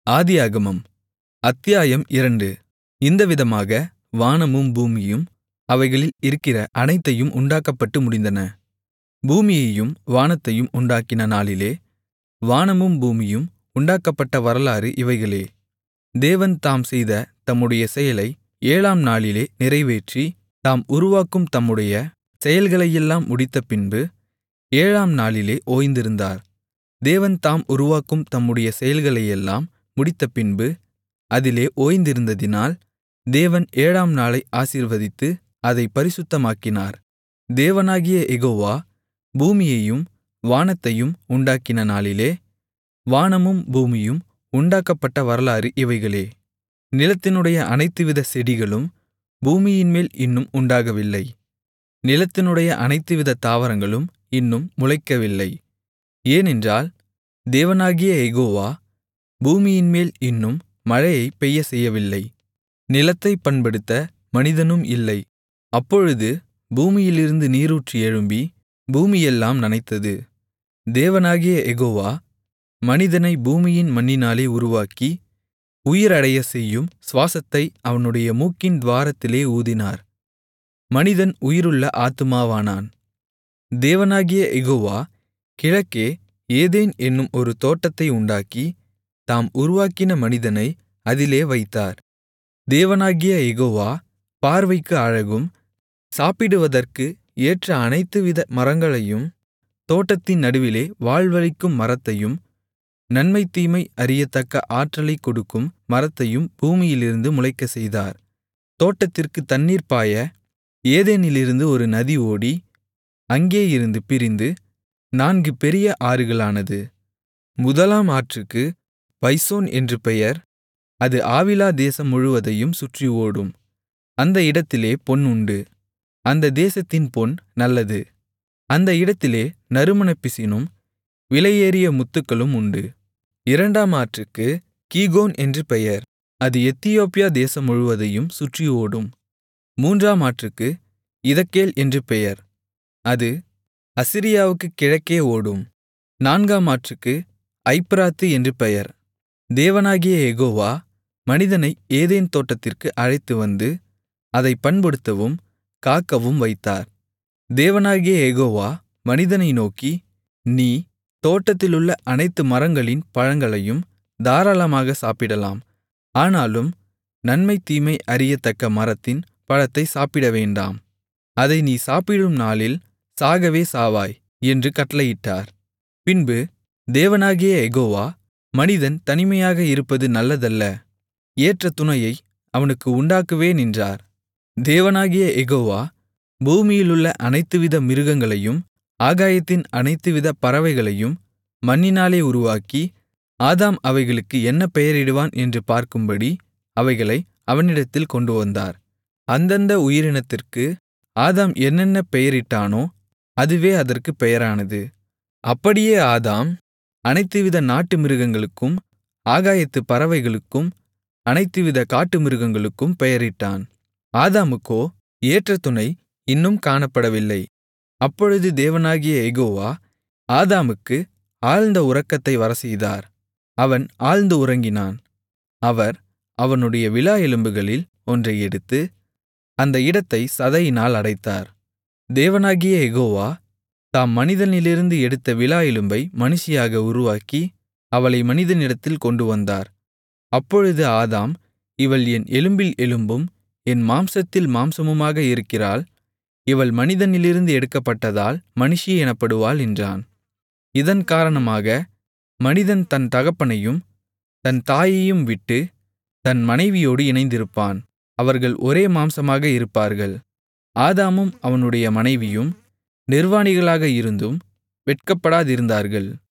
ஆதியாகமம் அத்தியாயம் இரண்டு இந்த விதமாக வானமும் பூமியும் அவைகளில் இருக்கிற அனைத்தையும் உண்டாக்கப்பட்டு முடிந்தன பூமியையும் வானத்தையும் உண்டாக்கின நாளிலே வானமும் பூமியும் உண்டாக்கப்பட்ட வரலாறு இவைகளே தேவன் தாம் செய்த தம்முடைய செயலை ஏழாம் நாளிலே நிறைவேற்றி தாம் உருவாக்கும் தம்முடைய செயல்களையெல்லாம் முடித்தபின்பு ஏழாம் நாளிலே ஓய்ந்திருந்தார் தேவன் தாம் உருவாக்கும் தம்முடைய செயல்களையெல்லாம் முடித்தபின்பு அதிலே ஓய்ந்திருந்ததினால் தேவன் ஏழாம் நாளை ஆசீர்வதித்து அதைப் பரிசுத்தமாக்கினார் தேவனாகிய யெகோவா பூமியையும் வானத்தையும் உண்டாக்கின நாளிலே வானமும் பூமியும் உண்டாக்கப்பட்ட வரலாறு இவைகளே நிலத்தினுடைய அனைத்துவித செடிகளும் பூமியின்மேல் இன்னும் உண்டாகவில்லை நிலத்தினுடைய அனைத்துவித தாவரங்களும் இன்னும் முளைக்கவில்லை ஏனென்றால் தேவனாகிய யெகோவா பூமியின்மேல் இன்னும் மழையைப் பெய்யச்செய்யவில்லை நிலத்தைப் பண்படுத்த மனிதனும் இல்லை அப்பொழுது பூமியிலிருந்து நீரூற்று எழும்பி பூமியெல்லாம் நனைத்தது தேவனாகிய யெகோவா மனிதனை பூமியின் மண்ணினாலே உருவாக்கி உயிரடையச் செய்யும் சுவாசத்தை அவனுடைய மூக்கின் துவாரத்திலே ஊதினார் மனிதன் உயிருள்ள ஆத்துமாவானான் தேவனாகிய யெகோவா கிழக்கே ஏதேன் என்னும் ஒரு தோட்டத்தை உண்டாக்கி தாம் உருவாக்கின மனிதனை அதிலே வைத்தார் தேவனாகிய யெகோவா பார்வைக்கு அழகும் சாப்பிடுவதற்கு ஏற்ற அனைத்துவித மரங்களையும் தோட்டத்தின் நடுவிலே வாழ்வளிக்கும் மரத்தையும் நன்மை தீமை அறியத்தக்க ஆற்றலைக் கொடுக்கும் மரத்தையும் பூமியிலிருந்து முளைக்கச் செய்தார் தோட்டத்திற்குத் தண்ணீர் பாய ஏதேனிலிருந்து ஒரு நதி ஓடி அங்கேயிருந்து பிரிந்து நான்கு பெரிய ஆறுகளானது முதலாம் ஆற்றுக்கு பைசோன் என்று பெயர் அது ஆவிலா தேசம் முழுவதையும் சுற்றி ஓடும் அந்த இடத்திலே பொன் உண்டு அந்த தேசத்தின் பொன் நல்லது அந்த இடத்திலே நறுமணப் பிசினும் விலையேறிய முத்துக்களும் உண்டு இரண்டாம் ஆற்றுக்கு கீகோன் என்று பெயர் அது எத்தியோப்பியா தேசம் முழுவதையும் சுற்றி ஓடும் மூன்றாம் ஆற்றுக்கு இதக்கேல் என்று பெயர் அது அசிரியாவுக்குக் கிழக்கே ஓடும் நான்காம் ஆற்றுக்கு ஐப்பிராத்து என்று பெயர் தேவனாகிய யெகோவா மனிதனை ஏதேன் தோட்டத்திற்கு அழைத்து வந்து அதை பண்படுத்தவும் காக்கவும் வைத்தார் தேவனாகிய யெகோவா மனிதனை நோக்கி நீ தோட்டத்திலுள்ள அனைத்து மரங்களின் பழங்களையும் தாராளமாக சாப்பிடலாம் ஆனாலும் நன்மை தீமை அறியத்தக்க மரத்தின் பழத்தை சாப்பிடவேண்டாம் அதை நீ சாப்பிடும் நாளில் சாகவே சாவாய் என்று கட்டளையிட்டார் பின்பு தேவனாகிய யெகோவா மனிதன் தனிமையாக இருப்பது நல்லதல்ல ஏற்ற துணையை அவனுக்கு உண்டாக்குவேன் என்றார் தேவனாகிய யெகோவா பூமியிலுள்ள அனைத்துவித மிருகங்களையும் ஆகாயத்தின் அனைத்துவித பறவைகளையும் மண்ணினாலே உருவாக்கி ஆதாம் அவைகளுக்கு என்ன பெயரிடுவான் என்று பார்க்கும்படி அவைகளை அவனிடத்தில் கொண்டுவந்தார் அந்தந்த உயிரினத்திற்கு ஆதாம் என்னென்ன பெயரிட்டானோ அதுவே அதற்குப் பெயரானது அப்படியே ஆதாம் அனைத்துவித நாட்டு மிருகங்களுக்கும் ஆகாயத்து பறவைகளுக்கும் அனைத்துவித காட்டு மிருகங்களுக்கும் பெயரிட்டான் ஆதாமுக்கோ ஏற்ற துணை இன்னும் காணப்படவில்லை அப்பொழுது தேவனாகிய எகோவா ஆதாமுக்கு ஆழ்ந்த உறக்கத்தை வரச்செய்தார் அவன் ஆழ்ந்து உறங்கினான் அவர் அவனுடைய விலா எலும்புகளில் ஒன்றை எடுத்து அந்த இடத்தை சதையினால் அடைத்தார் தேவனாகிய எகோவா தாம் மனிதனிலிருந்து எடுத்த விலா எலும்பை மனுஷியாக உருவாக்கி அவளை மனிதனிடத்தில் கொண்டு வந்தார் அப்பொழுது ஆதாம் இவள் என் எலும்பில் எலும்பும் என் மாம்சத்தில் மாம்சமுமாக இருக்கிறாள் இவள் மனிதனிலிருந்து எடுக்கப்பட்டதால் மனுஷி எனப்படுவாள் என்றான் இதன் காரணமாக மனிதன் தன் தகப்பனையும் தன் தாயையும் விட்டு தன் மனைவியோடு இணைந்திருப்பான் அவர்கள் ஒரே மாம்சமாக இருப்பார்கள் ஆதாமும் அவனுடைய மனைவியும் நிர்வாணிகளாக இருந்தும் வெட்கப்படாதிருந்தார்கள்